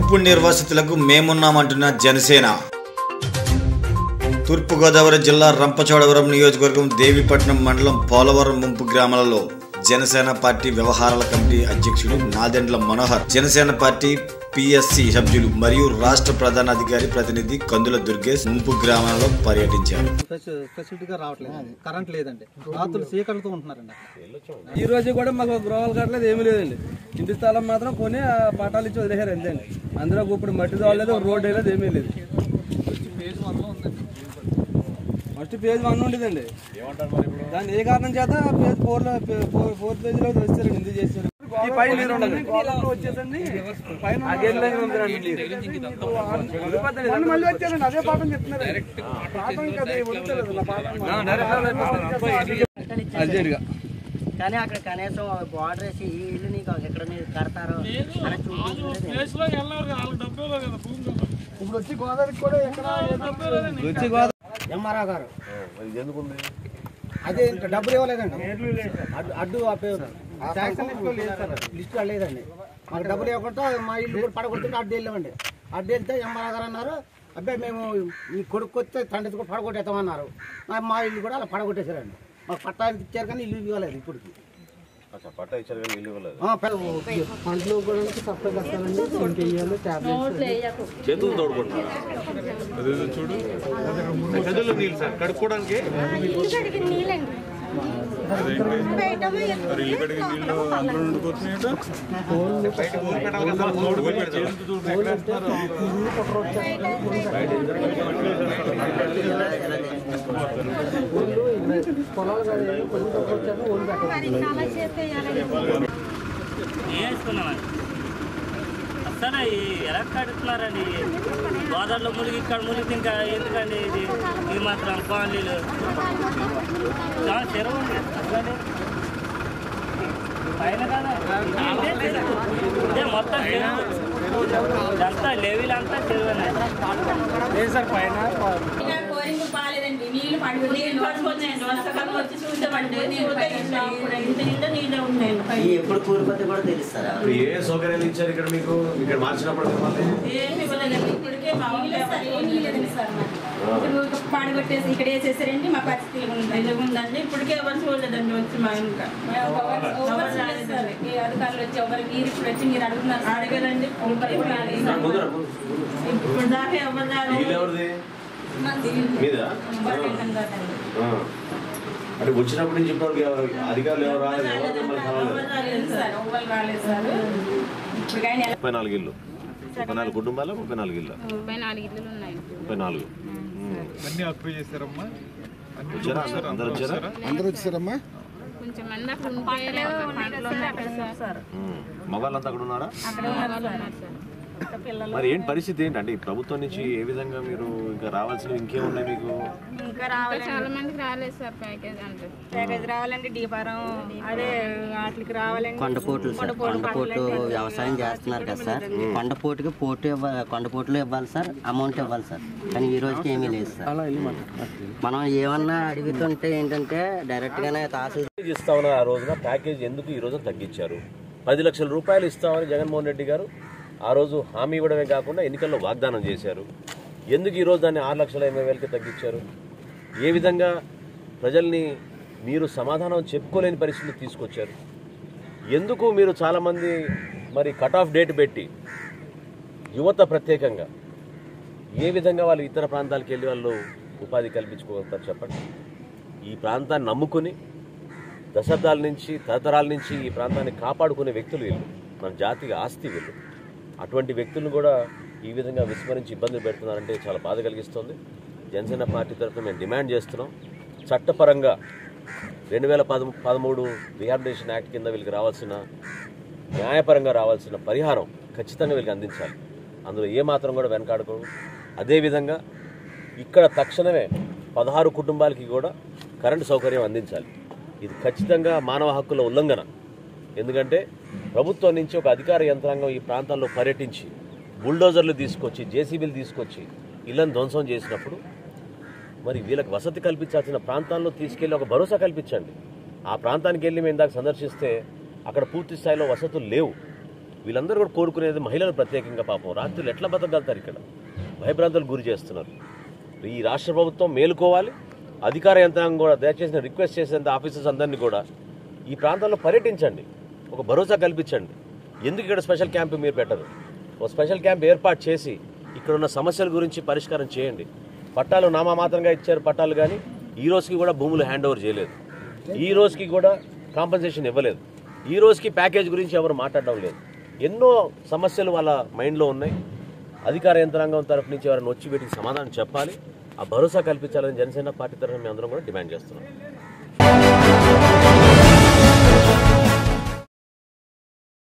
ముంపు నిర్వాసితులకు మేమున్నామంటున్న జనసేన తూర్పుగోదావరి జిల్లా రంపచోడవరం నియోజకవర్గం దేవీపట్నం మండలం పోలవరం ముంపు గ్రామాలలో జనసేన పార్టీ వ్యవహారాల కమిటీ అధ్యక్షుడు నాదెండ్ల మనోహర్ జనసేన పార్టీ పిఎస్సి సభ్యులు మరియు రాష్ట్ర ప్రధాన అధికారి ప్రతినిధి కందుల దుర్గేష్ ముంపు గ్రామాలలో పర్యటించారు ఫెసిలిటీగా రావట్లేదు కరెంట్ లేదండి రాత్రులు చీకటితో ఉంటున్నారండి అక్కడ. ఈ రోజు కూడా మాకు గృహాలు కట్టలేదు ఏమీ లేదండి ఇంటి స్థలం మాత్రం కొని ఆ పటాలు ఇచ్చి వదిలేశారు అంతే అండి అందులో ఇప్పుడు మట్టి తోలేదు రోడ్ వేయలేదు ఏమీ లేదు ఫస్ట్ పేజ్ వన్ ఉండేదండి దాన్ని ఏ కారణం చేత పేజ్ ఫోర్ లో ఫోర్త్ పేజ్ లో వచ్చారండి ఎందుకు చేశారు ఈ పైన నీరు ఉండదు వచ్చేసండి పైన ఆ గేట్ లైన్ పంపిరండి నీరు. మొన్న మళ్ళీ వచ్చారండి అదే పాఠం చెప్తున్నారు పాఠం ఇంకా అది వదులుతలేదు నా పాఠం అర్జెంట్గా కానీ అక్కడ కనీసం బార్డర్ వేసి ఈ ఇల్లు నీకు ఎక్కడ మీరు కడతారో అని చూపించలేదు ఇప్పుడు వచ్చి గోదావరికి కూడా ఎక్కడ వచ్చి గోదావరి ఎంఆర్ఆ గారు అదే ఇంకా డబ్బులు ఇవ్వలేదండి అడ్డు అడ్డు ఆపేది శాంక్షన్ లిస్టులో లేదు సార్ లిస్టులో లేదండి మాకు డబ్బులు ఇవ్వకుండా మా ఇల్లు కూడా పడగొడుతుంటే అడ్డు వెళ్ళామండి అడ్డు వెళ్తే ఎంఆర్ఆ గారు అన్నారు అబ్బాయి మేము మీ కొడుకు వస్తే తండ్రి కూడా పడగొట్టేస్తామన్నారు మా- మా ఇల్లు కూడా అలా పడగొట్టేశారండి మాకు పట్టానికి ఇచ్చారు కానీ ఇల్లు ఇవ్వలేదు ఇప్పటికి ఆ, పెద్ద- పంటలు కూడా సప్లై చేస్తారండి ఇంటి ఇయ్యాలి టాబ్లెట్స్ పొలాలు కానీ కొంచెం వచ్చాక ఓన్ పెట్టాలి వేసుకున్నామండి అసలు ఈ ఎలా కడుతున్నారండి గోదావరిలో మునిగి ఇక్కడ మునిగి ఇంకా ఎందుకండి ఇది ఇది మాత్రం కాలనీలు చాలా చెరువు ఉంది అసలు పైన కదా ఇదే చెరువు. ఇదే మొత్తం చెరువు ఇదంతా లెవెల్ అంతా చెరువు బోరింగ్ బాగాలేదండి నీళ్లు పడి నీళ్ళు పడిపోతున్నాయండి వర్షాకాలం వచ్చి చూసామండి నీళ్ళు ఇంత నిండా నీళ్ళే ఉన్నాయండి ఈ ఎప్పుడు కూలిపోతే కూడా తెలుస్తారా ఏ సౌకర్యాలు ఇచ్చారు ఇక్కడ మీకు ఇక్కడ మార్చినప్పుడు మిమ్మల్ని ఏమి ఇవ్వలేదండి ఇప్పటికే మా ఊళ్ళో నీళ్ళేదండి సార్ ఇప్పుడు పాడి కొట్టేసి ఇక్కడ వేసేసారండి మా పరిస్థితి ఇలా ఉంది ఇలా ఉందండి ఇప్పటికే ఎవరు చూడలేదండి వచ్చి మా ఇంకా ఎవరు రాలేదు సార్ ఈ అధికారులు వచ్చి ఎవరు మీరు ఇప్పుడు వచ్చి మీరు అడుగుతున్నారు అడగలండి ఇప్పుడు రాలేదు సార్. ముందర ముందు. ఇప్పుడు దాకా ఎవరు ఇల్లు రాలేదు ఎవరిది మాది మీద బట్టలు కాదండి అంటే వచ్చినప్పటి నుంచి ఇప్పటివరకు ఎవరు- అధికారులు ఎవరు రాలేదు ఎవరు మిమ్మల్ని కలవలేదు రాలేదు సార్ ఎవ్వరు రాలేదు సార్ ఇప్పుడు కానీ ముప్పై నాలుగు ఇల్లు ముప్పై నాలుగు కుటుంబాలు ముప్పై నాలుగు ఇల్లు ముప్పై నాలుగు ఇల్లులు ఉన్నాయి ముప్పై నాలుగు అన్ని ఆక్యుపై చేశారమ్మా అన్ని వచ్చారా అందరు- అందరు వచ్చారా అందరూ వచ్చారమ్మా కొంచెం మంది అక్కడ ఉంటే పంటలు ఉన్నాయి సార్ ఉమ్. మగవాళ్ళంతా అక్కడ ఉన్నారా వాళ్ళు ఉన్నారు సార్ మరి ఏంటి పరిస్థితి ఏంటంటే ఈ ప్రభుత్వం నుంచి ఏ విధంగా మీరు ఇంకా రావాల్సినవి ఇంకేమున్నాయి మీకు ఇంకా చాలా మందికి రాలేదు సార్ ప్యాకేజ్ అంటే ప్యాకేజ్ రావాలంటే డీపారం అదే వాటికి రావాలంటే కొండపోట్లు సార్ కొండపోటు వ్యవసాయం చేస్తున్నారు కదా సార్ కొండపోటుకి పోటు ఇవ్వాలి కొండపోటులో ఇవ్వాలి సార్ అమౌంట్ ఇవ్వాలి సార్ కానీ ఈ రోజుకి ఏమీ లేదు సార్ మనం ఏమన్నా అడుగుతుంటే ఏంటంటే డైరెక్ట్గానే తహసీల్ ఇస్తామని ఆ రోజున ప్యాకేజ్ ఎందుకు ఈ రోజు తగ్గించారు పది లక్షల రూపాయలు ఇస్తామని జగన్మోహన్ రెడ్డి గారు ఆ రోజు హామీ ఇవ్వడమే కాకుండా ఎన్నికల్లో వాగ్దానం చేశారు ఎందుకు ఈ రోజు దాన్ని ఆరు లక్షల ఎనభై వేలకి తగ్గించారు ఏ విధంగా ప్రజల్ని మీరు సమాధానం చెప్పుకోలేని పరిస్థితి తీసుకొచ్చారు ఎందుకు మీరు చాలామంది మరి కట్ ఆఫ్ డేట్ పెట్టి యువత ప్రత్యేకంగా ఏ విధంగా వాళ్ళు ఇతర ప్రాంతాలకు వెళ్ళి వాళ్ళు ఉపాధి కల్పించుకోగలుగుతారు చెప్పండి ఈ ప్రాంతాన్ని నమ్ముకుని దశాబ్దాల నుంచి తరతరాల నుంచి ఈ ప్రాంతాన్ని కాపాడుకునే వ్యక్తులు వీళ్ళు మన జాతికి ఆస్తి వీళ్ళు అటువంటి వ్యక్తులను కూడా ఈ విధంగా విస్మరించి ఇబ్బందులు పెడుతున్నారంటే చాలా బాధ కలిగిస్తుంది జనసేన పార్టీ తరఫున మేము డిమాండ్ చేస్తున్నాం చట్టపరంగా రెండు వేల పద పదమూడు రిహాబిలిటేషన్ యాక్ట్ కింద వీళ్ళకి రావాల్సిన న్యాయపరంగా రావాల్సిన పరిహారం ఖచ్చితంగా వీళ్ళకి అందించాలి అందులో ఏమాత్రం కూడా వెనకాడకూడదు అదేవిధంగా ఇక్కడ తక్షణమే పదహారు కుటుంబాలకి కూడా కరెంటు సౌకర్యం అందించాలి ఇది ఖచ్చితంగా మానవ హక్కుల ఉల్లంఘన ఎందుకంటే ప్రభుత్వం నుంచి ఒక అధికార యంత్రాంగం ఈ ప్రాంతాల్లో పర్యటించి బుల్డోజర్లు తీసుకొచ్చి జేసీబీలు తీసుకొచ్చి ఇళ్లను ధ్వంసం చేసినప్పుడు మరి వీళ్ళకి వసతి కల్పించాల్సిన ప్రాంతాల్లో తీసుకెళ్లి ఒక భరోసా కల్పించండి ఆ ప్రాంతానికి వెళ్ళి మేము ఇందాక సందర్శిస్తే అక్కడ పూర్తి స్థాయిలో వసతులు లేవు వీళ్ళందరూ కూడా కోరుకునేది మహిళలు ప్రత్యేకంగా పాపం రాత్రులు ఎట్లా బతకగలుగుతారు ఇక్కడ భయభ్రాంతులు గురి చేస్తున్నారు ఈ రాష్ట్ర ప్రభుత్వం మేలుకోవాలి అధికార యంత్రాంగం కూడా దయచేసి నేను రిక్వెస్ట్ చేసేంత ఆఫీసర్స్ అందరినీ కూడా ఈ ప్రాంతంలో పర్యటించండి ఒక భరోసా కల్పించండి ఎందుకు ఇక్కడ స్పెషల్ క్యాంప్ మీరు పెట్టరు ఒక స్పెషల్ క్యాంప్ ఏర్పాటు చేసి ఇక్కడ ఉన్న సమస్యల గురించి పరిష్కారం చేయండి పట్టాలు నామమాత్రంగా ఇచ్చారు పట్టాలు కానీ ఈ రోజుకి కూడా భూములు హ్యాండ్ ఓవర్ చేయలేదు ఈ రోజుకి కూడా కాంపన్సేషన్ ఇవ్వలేదు ఈ రోజుకి ప్యాకేజ్ గురించి ఎవరు మాట్లాడడం లేదు ఎన్నో సమస్యలు వాళ్ళ మైండ్లో ఉన్నాయి అధికార యంత్రాంగం తరఫు నుంచి ఎవరైనా వచ్చి వీటికి సమాధానం చెప్పాలి ఆ భరోసా కల్పించాలని జనసేన పార్టీ తరఫున మేము అందరం కూడా డిమాండ్ చేస్తున్నాం